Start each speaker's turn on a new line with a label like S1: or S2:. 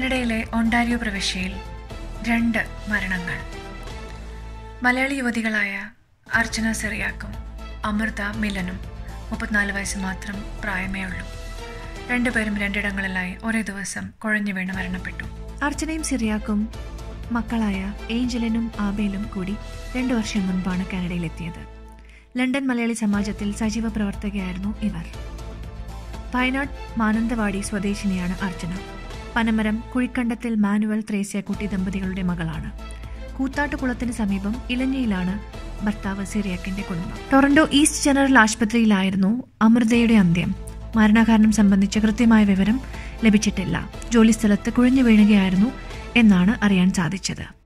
S1: കാനഡയിലെ ഒണ്ടാരിയോ പ്രവിശ്യയിൽ രണ്ട് മരണങ്ങൾ മലയാളി യുവതികളായ അർച്ചന സെറിയാക്കും അമൃത മിലനും മുപ്പത്തിനാല് വയസ്സ് മാത്രം പ്രായമേ ഉള്ളൂ രണ്ടുപേരും രണ്ടിടങ്ങളിലായി ഒരേ ദിവസം കുഴഞ്ഞു വീണ് മരണപ്പെട്ടു
S2: അർച്ചനയും സിറിയാക്കും മക്കളായ ഏഞ്ചലിനും ആബേലും കൂടി രണ്ടു വർഷം മുൻപാണ് കാനഡയിലെത്തിയത് ലണ്ടൻ മലയാളി സമാജത്തിൽ സജീവ പ്രവർത്തകയായിരുന്നു ഇവർ വയനാട് മാനന്തവാടി സ്വദേശിനിയാണ് അർച്ചന പനമരം കുഴിക്കണ്ടത്തിൽ മാനുവൽ ത്രേസ്യക്കുട്ടി ദമ്പതികളുടെ മകളാണ് കൂത്താട്ടുകുളത്തിന് സമീപം ഇലഞ്ഞിയിലാണ് ഭർത്താവ് സിറിയാക്കിന്റെ കുടുംബം ടൊറന്റോ ഈസ്റ്റ് ജനറൽ ആശുപത്രിയിലായിരുന്നു അമൃതയുടെ അന്ത്യം മരണകാരണം സംബന്ധിച്ച് കൃത്യമായ വിവരം ലഭിച്ചിട്ടില്ല ജോലിസ്ഥലത്ത് കുഴഞ്ഞു വീഴുകയായിരുന്നു എന്നാണ് അറിയാൻ സാധിച്ചത്